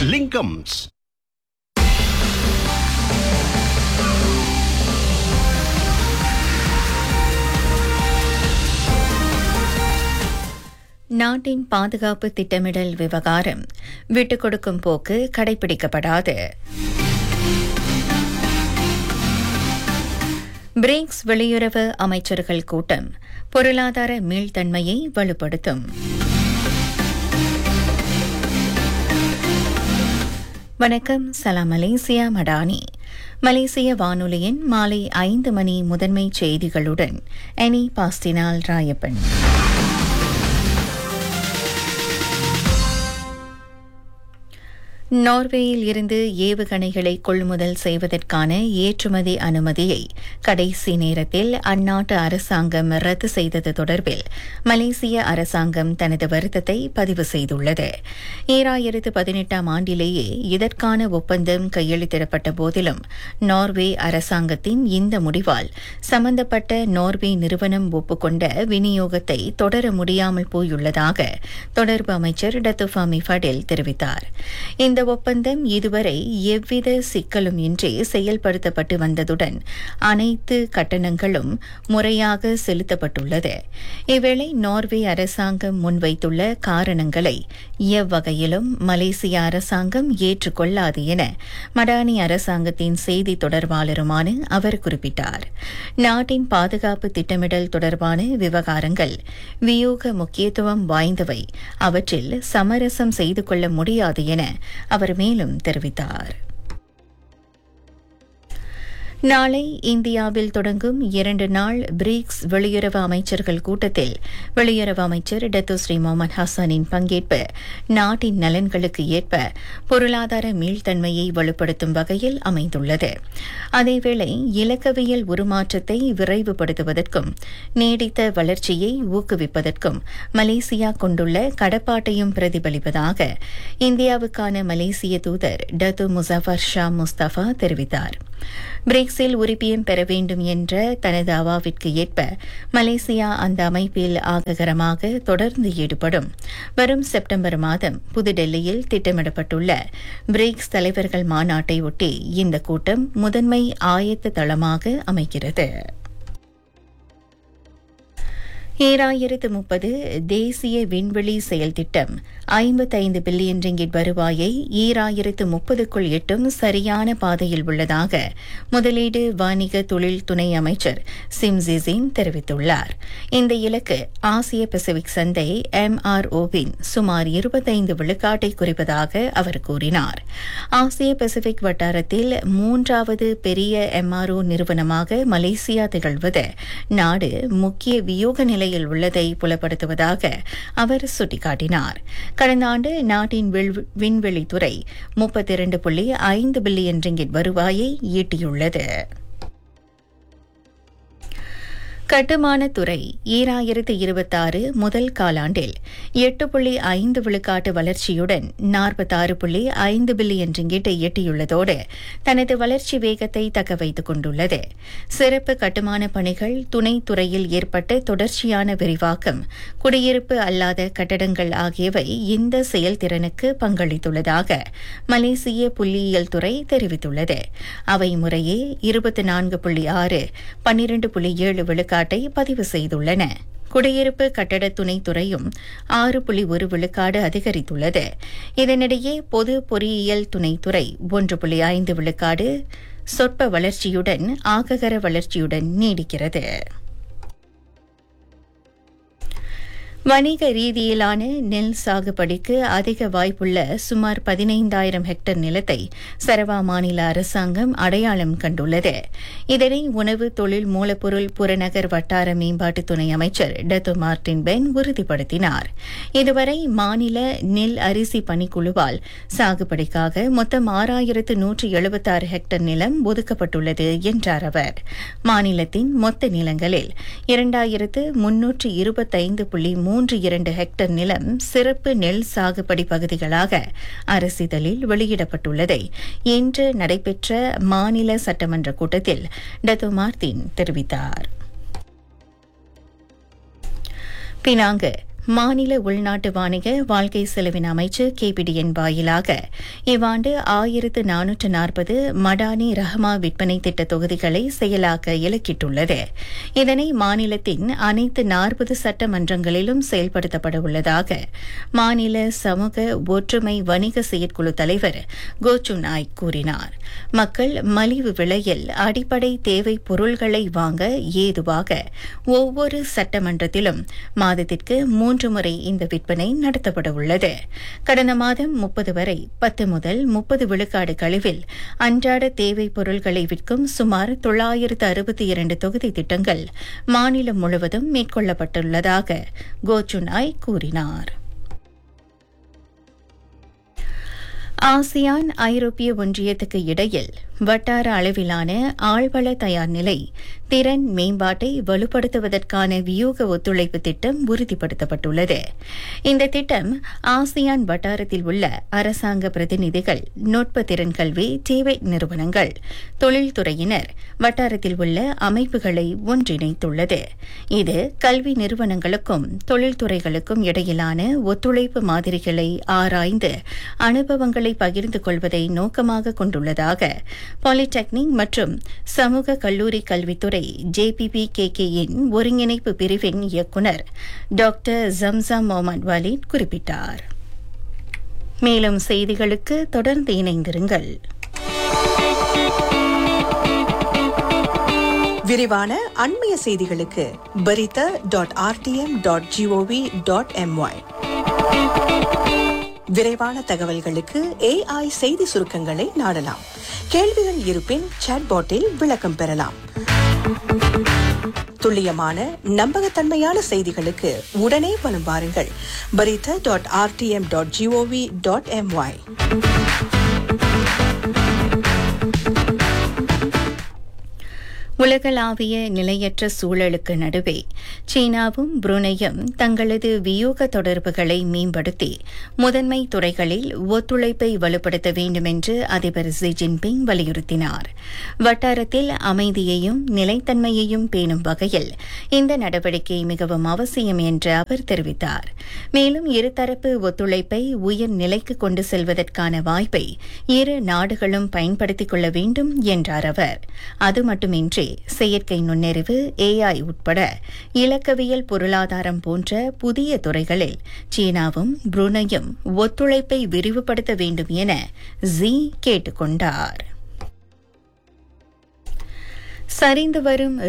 லிங்கம்ஸ் நாட்டின் பாதுகாப்பு திட்டமிடல் விவகாரம் விட்டுக் கொடுக்கும் போக்கு கடைபிடிக்கப்படாது பிரிக்ஸ் வெளியுறவு அமைச்சர்கள் கூட்டம் பொருளாதார மீள்தன்மையை வலுப்படுத்தும் வணக்கம் சலாம் மலேசியா மடானி மலேசிய வானொலியின் மாலை ஐந்து மணி முதன்மை செய்திகளுடன் எனி பாஸ்டினால் ராயப்பன் நார்வேயில் இருந்து ஏவுகணைகளை கொள்முதல் செய்வதற்கான ஏற்றுமதி அனுமதியை கடைசி நேரத்தில் அந்நாட்டு அரசாங்கம் ரத்து செய்தது தொடர்பில் மலேசிய அரசாங்கம் தனது வருத்தத்தை பதிவு செய்துள்ளது ஈராயிரத்து பதினெட்டாம் ஆண்டிலேயே இதற்கான ஒப்பந்தம் கையெழுத்திடப்பட்ட போதிலும் நார்வே அரசாங்கத்தின் இந்த முடிவால் சம்பந்தப்பட்ட நார்வே நிறுவனம் ஒப்புக்கொண்ட விநியோகத்தை தொடர முடியாமல் போயுள்ளதாக தொடர்பு அமைச்சர் டத்துஃபாமி ஃபடேல் தெரிவித்தார் இந்த ஒப்பந்தம் இதுவரை எவ்வித சிக்கலும் இன்றி செயல்படுத்தப்பட்டு வந்ததுடன் அனைத்து கட்டணங்களும் முறையாக செலுத்தப்பட்டுள்ளது இவ்வேளை நார்வே அரசாங்கம் முன்வைத்துள்ள காரணங்களை எவ்வகையிலும் மலேசிய அரசாங்கம் ஏற்றுக்கொள்ளாது என மடானி அரசாங்கத்தின் செய்தி தொடர்பாளருமான அவர் குறிப்பிட்டார் நாட்டின் பாதுகாப்பு திட்டமிடல் தொடர்பான விவகாரங்கள் வியூக முக்கியத்துவம் வாய்ந்தவை அவற்றில் சமரசம் செய்து கொள்ள முடியாது என அவர் மேலும் தெரிவித்தார் நாளை இந்தியாவில் தொடங்கும் இரண்டு நாள் பிரிக்ஸ் வெளியுறவு அமைச்சர்கள் கூட்டத்தில் வெளியுறவு அமைச்சர் டத்து ஸ்ரீ முகமது ஹசனின் பங்கேற்பு நாட்டின் நலன்களுக்கு ஏற்ப பொருளாதார மீள்தன்மையை வலுப்படுத்தும் வகையில் அமைந்துள்ளது அதேவேளை இலக்கவியல் உருமாற்றத்தை விரைவுபடுத்துவதற்கும் நீடித்த வளர்ச்சியை ஊக்குவிப்பதற்கும் மலேசியா கொண்டுள்ள கடப்பாட்டையும் பிரதிபலிப்பதாக இந்தியாவுக்கான மலேசிய தூதர் டத்து முசாஃபர் ஷா முஸ்தபா தெரிவித்தார் பிரிக்ஸில் உறுப்பியம் பெற வேண்டும் என்ற தனது அவாவிற்கு ஏற்ப மலேசியா அந்த அமைப்பில் ஆககரமாக தொடர்ந்து ஈடுபடும் வரும் செப்டம்பர் மாதம் புதுடெல்லியில் திட்டமிடப்பட்டுள்ள பிரிக்ஸ் தலைவர்கள் மாநாட்டை ஒட்டி இந்த கூட்டம் முதன்மை ஆயத்த தளமாக அமைகிறது ஈராயிரத்து முப்பது தேசிய விண்வெளி செயல் திட்டம் ஐம்பத்தைந்து பில்லியன் ரிங்கிட் வருவாயை ஈராயிரத்து முப்பதுக்குள் எட்டும் சரியான பாதையில் உள்ளதாக முதலீடு வாணிக தொழில் துணை அமைச்சர் சிம்ஜிசின் தெரிவித்துள்ளார் இந்த இலக்கு ஆசிய பசிபிக் சந்தை எம்ஆர்ஓவின் சுமார் இருபத்தைந்து விழுக்காட்டை குறிப்பதாக அவர் கூறினார் ஆசிய பசிபிக் வட்டாரத்தில் மூன்றாவது பெரிய எம்ஆர்ஓ நிறுவனமாக மலேசியா திகழ்வது நாடு முக்கிய வியூக நிலையில் உள்ளதை புலப்படுத்துவதாக அவர் சுட்டிக்காட்டினார் கடந்த ஆண்டு நாட்டின் விண்வெளித்துறை முப்பத்தி இரண்டு புள்ளி ஐந்து பில்லியன் ரிங்கிட் வருவாயை ஈட்டியுள்ளது கட்டுமானத்துறை ஈராயிரத்து இருபத்தாறு முதல் காலாண்டில் எட்டு புள்ளி ஐந்து விழுக்காட்டு வளர்ச்சியுடன் நாற்பத்தாறு புள்ளி ஐந்து பில்லியன் ரிங்கிட்டை எட்டியுள்ளதோடு தனது வளர்ச்சி வேகத்தை தக்க வைத்துக் கொண்டுள்ளது சிறப்பு கட்டுமான பணிகள் துணைத்துறையில் ஏற்பட்ட தொடர்ச்சியான விரிவாக்கம் குடியிருப்பு அல்லாத கட்டடங்கள் ஆகியவை இந்த செயல்திறனுக்கு பங்களித்துள்ளதாக மலேசிய புள்ளியியல் துறை தெரிவித்துள்ளது அவை முறையே இருபத்தி நான்கு புள்ளி ஆறு பன்னிரண்டு புள்ளி ஏழு விழுக்காட்டு விழுக்காட்டை பதிவு செய்துள்ளன குடியிருப்பு கட்டட துணைத்துறையும் ஆறு புள்ளி ஒரு விழுக்காடு அதிகரித்துள்ளது இதனிடையே பொது பொறியியல் துணைத்துறை ஒன்று புள்ளி ஐந்து விழுக்காடு சொற்ப வளர்ச்சியுடன் ஆககர வளர்ச்சியுடன் நீடிக்கிறது வணிக ரீதியிலான நெல் சாகுபடிக்கு அதிக வாய்ப்புள்ள சுமார் பதினைந்தாயிரம் ஹெக்டேர் நிலத்தை சரவா மாநில அரசாங்கம் அடையாளம் கண்டுள்ளது இதனை உணவு தொழில் மூலப்பொருள் புறநகர் வட்டார மேம்பாட்டு துணை அமைச்சர் டத்து மார்டின் பென் உறுதிப்படுத்தினார் இதுவரை மாநில நெல் அரிசி பணிக்குழுவால் சாகுபடிக்காக மொத்தம் ஆறாயிரத்து நூற்று எழுபத்தாறு ஹெக்டேர் நிலம் ஒதுக்கப்பட்டுள்ளது என்றார் அவர் மாநிலத்தின் மொத்த நிலங்களில் இரண்டாயிரத்து முன்னூற்று இருபத்தைந்து புள்ளி மூன்று இரண்டு ஹெக்டேர் நிலம் சிறப்பு நெல் சாகுபடி பகுதிகளாக அரசிதழில் வெளியிடப்பட்டுள்ளதை இன்று நடைபெற்ற மாநில சட்டமன்ற கூட்டத்தில் டத்து மார்டின் தெரிவித்தார் பினாங்கு மாநில உள்நாட்டு வாணிக வாழ்க்கை செலவின அமைச்சு கேபிடிஎன் வாயிலாக இவ்வாண்டு ஆயிரத்து நானூற்று நாற்பது மடானி ரஹ்மா விற்பனை திட்ட தொகுதிகளை செயலாக்க இலக்கிட்டுள்ளது இதனை மாநிலத்தின் அனைத்து நாற்பது சட்டமன்றங்களிலும் செயல்படுத்தப்பட உள்ளதாக மாநில சமூக ஒற்றுமை வணிக செயற்குழு தலைவர் கோச்சு நாய்க் கூறினார் மக்கள் மலிவு விலையில் அடிப்படை தேவை பொருள்களை வாங்க ஏதுவாக ஒவ்வொரு சட்டமன்றத்திலும் மாதத்திற்கு மூன்று முறை இந்த விற்பனை நடத்தப்பட உள்ளது கடந்த மாதம் முப்பது வரை பத்து முதல் முப்பது விழுக்காடு கழிவில் அன்றாட தேவை பொருள்களை விற்கும் சுமார் தொள்ளாயிரத்து அறுபத்தி இரண்டு தொகுதி திட்டங்கள் மாநிலம் முழுவதும் மேற்கொள்ளப்பட்டுள்ளதாக கோச்சுனாய் கூறினார் ஆசியான் ஐரோப்பிய ஒன்றியத்துக்கு இடையில் வட்டார அளவிலான ஆழ்வள தயார் நிலை திறன் மேம்பாட்டை வலுப்படுத்துவதற்கான வியூக ஒத்துழைப்பு திட்டம் உறுதிப்படுத்தப்பட்டுள்ளது இந்த திட்டம் ஆசியான் வட்டாரத்தில் உள்ள அரசாங்க பிரதிநிதிகள் நுட்ப திறன் கல்வி தேவை நிறுவனங்கள் தொழில்துறையினர் வட்டாரத்தில் உள்ள அமைப்புகளை ஒன்றிணைத்துள்ளது இது கல்வி நிறுவனங்களுக்கும் தொழில்துறைகளுக்கும் இடையிலான ஒத்துழைப்பு மாதிரிகளை ஆராய்ந்து அனுபவங்களை பகிர்ந்து கொள்வதை நோக்கமாக கொண்டுள்ளதாக பாலிடெக்னிக் மற்றும் சமூக கல்லூரி கல்வித்துறை ஜேபிபி கேகேயின் ஒருங்கிணைப்பு பிரிவின் இயக்குநர் டாக்டர் ஜம்சம் மொஹமட் வாலிட் குறிப்பிட்டார் மேலும் செய்திகளுக்கு தொடர்ந்து இணைந்திருங்கள் விரிவான அண்மைய செய்திகளுக்கு Berita dot R T M dot G O V dot M Y விரைவான தகவல்களுக்கு ஏஐ செய்தி சுருக்கங்களை நாடலாம் கேள்விகள் இருப்பின் சாட்பாட்டில் விளக்கம் பெறலாம் துல்லியமான நம்பகத்தன்மையான செய்திகளுக்கு உடனே வலம் வாருங்கள் Berita dot R T M dot G O V dot M Y உலகளாவிய நிலையற்ற சூழலுக்கு நடுவே சீனாவும் புருனையும் தங்களது வியூக தொடர்புகளை மேம்படுத்தி முதன்மை துறைகளில் ஒத்துழைப்பை வலுப்படுத்த வேண்டும் என்று அதிபர் ஜி ஜின்பிங் வலியுறுத்தினார் வட்டாரத்தில் அமைதியையும் நிலைத்தன்மையையும் பேணும் வகையில் இந்த நடவடிக்கை மிகவும் அவசியம் என்று அவர் தெரிவித்தார் மேலும் இருதரப்பு ஒத்துழைப்பை உயர் நிலைக்கு கொண்டு செல்வதற்கான வாய்ப்பை இரு நாடுகளும் பயன்படுத்திக் கொள்ள வேண்டும் என்றார் அவர் அது மட்டுமின்றி செயற்கை நுண்ணறிவு ஏஐ உட்பட இலக்கவியல் பொருளாதாரம் போன்ற புதிய துறைகளில் சீனாவும் புருனையும் ஒத்துழைப்பை விரிவுபடுத்த வேண்டும் என ஜி கேட்டுக் கொண்டார் சரிந்து வரும்